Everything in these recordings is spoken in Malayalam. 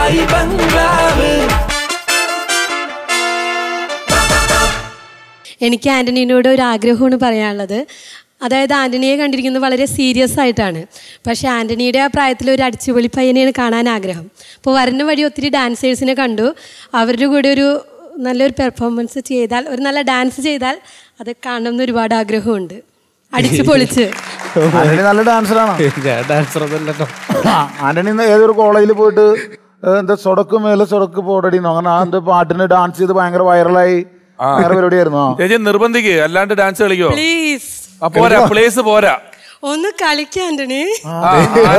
ദുബായ് ബംഗ്ലാവ് എനിക്ക് ആൻ്റണീനോട് ഒരു ആഗ്രഹമാണ് പറയാനുള്ളത് അതായത് ആൻ്റണിയെ കണ്ടിരിക്കുന്നത് വളരെ സീരിയസ് ആയിട്ടാണ് പക്ഷേ ആൻ്റണിയുടെ ആ പ്രായത്തിൽ ഒരു അടിച്ചുപൊളി പയ്യനെയാണ് കാണാൻ ആഗ്രഹം അപ്പോൾ വരുന്ന വഴി ഒത്തിരി ഡാൻസേഴ്സിനെ കണ്ടു അവരുടെ കൂടെ ഒരു നല്ലൊരു പെർഫോമൻസ് ചെയ്താൽ ഒരു നല്ല ഡാൻസ് ചെയ്താൽ അത് കാണണം എന്ന് ഒരുപാട് ആഗ്രഹമുണ്ട് അടിച്ചു പൊളിച്ച് ആന്റണി നല്ല ഡാൻസറാണോ ഡാൻസർ അതല്ലോ ആന്റണി ഇന്ന് ഏതൊരു കോളേജിൽ പോയിട്ട് ഏ, എന്താ സൊടക്ക് മേലെ സൊടക്ക് പോടടിന്നോ അങ്ങനെ ആ എന്താ പാട്ടിന് ഡാൻസ് ചെയ്ത് ഭയങ്കര വൈറലായി ഭയങ്കര പരിപാടിയായിരുന്നു ആ. ചേച്ചി നിർബന്ധിക്ക് അല്ലാണ്ട് ഡാൻസ് കളിക്കോ പ്ലീസ് ആ, പോരാ പ്ലേസ് പോരാ ഒന്ന് കളിക്കാം ആൻ്റണി ആ,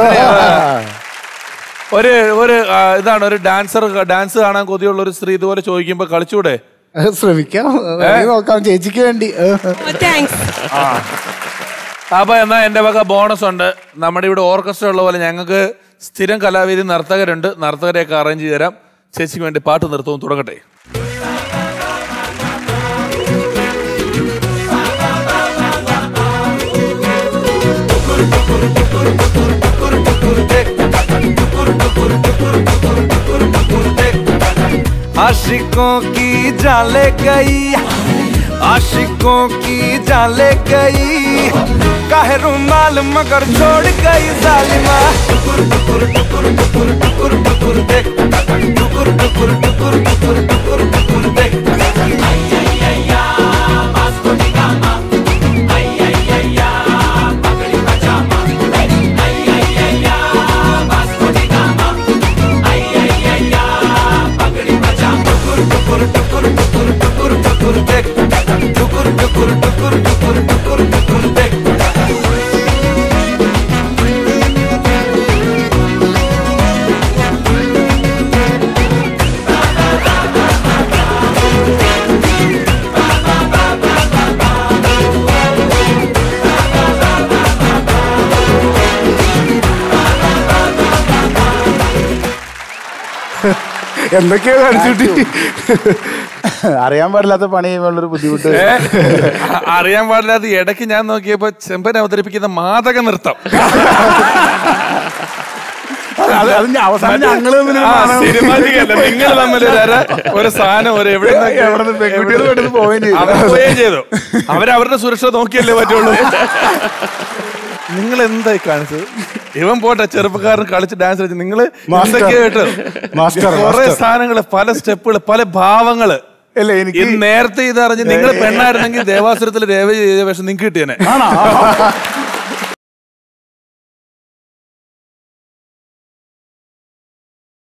ഒരു ഒരു ആ, ഇതാണ് ഒരു ഡാൻസർ ഡാൻസ് കാണാൻ കൊതിയുള്ള ഒരു സ്ത്രീ ഇതുപോലെ ചോദിക്കുമ്പോ കളിച്ചൂടെ ശ്രമിക്കാം വേണമെങ്കിൽ നോക്കാം ചേച്ചിക്ക് വേണ്ടി താങ്ക്സ് അപ്പൊ എന്നാ എന്റെ വക ബോണസ് ഉണ്ട് നമ്മുടെ ഇവിടെ ഓർക്കസ്ട്ര ഉള്ള പോലെ ഞങ്ങൾക്ക് സ്ഥിരം കലാവേദി നർത്തകരുണ്ട് നർത്തകരെയൊക്കെ അറേഞ്ച് ചെയ്ത് തരാം ചേച്ചിക്ക് വേണ്ടി പാട്ട് നിർത്തവും തുടങ്ങട്ടെ आशिकों की जाले गई आशिकों की जाले गई काहे रुमाल मगर छोड़ गई जालिमा टुकुर टुकुर टुकुर टुकुर टुकुर टुकुर देख टुकुर टुकुर टुकुर टुकुर टुकुर टुकुर देख टुकुर टुकुर टुकुर टुकुर टुकुर टुकुर देख എന്തൊക്കെയോ കാണിച്ചിട്ട് അറിയാൻ പാടില്ലാത്ത പണി ചെയ്യുമ്പോഴുള്ളൊരു ബുദ്ധിമുട്ട് ഏ? അ- അറിയാൻ പാടില്ലാത്ത ഇടയ്ക്ക് ഞാൻ നോക്കിയപ്പോ ചെമ്പൻ അവതരിപ്പിക്കുന്ന മാതക നൃത്തം അത് അത് ഞാൻ അവസാനം ഞങ്ങള് തമ്മിൽ ആ, cinematic അല്ല. നിങ്ങൾ തമ്മിൽ ഒരു അര ഒരു സാധനം ഒരു എവിടെ എവിടെ നിന്ന് പെൺകുട്ടികൾ പെട്ടെന്ന് പോവുകയും ചെയ്തു. അവർ പോവുകയും ചെയ്തു അവരവരുടെ സുരക്ഷ നോക്കിയല്ലേ പറ്റുള്ളൂ നിങ്ങൾ എന്തായി കാണിച്ചത് ഇവൻ പോട്ടെ ചെറുപ്പക്കാരൻ കളിച്ച് ഡാൻസ് കളിച്ച് നിങ്ങൾ മാസ്റ്റർ. എന്തൊക്കെയോ കേട്ടോ മാസ്റ്റർ, കുറെ മാസ്റ്റർ. സാധനങ്ങള് പല സ്റ്റെപ്പുകൾ പല ഭാവങ്ങള് അല്ല എനിക്ക് ഇത് നേരത്തെ ഇതറിഞ്ഞ് നിങ്ങൾ പെണ്ണായിരുന്നെങ്കിൽ ദേവാസുരത്തിൽ രേവ ചെയ്ത വേഷം നിങ്ങൾക്ക് കിട്ടിയേനെ ആണോ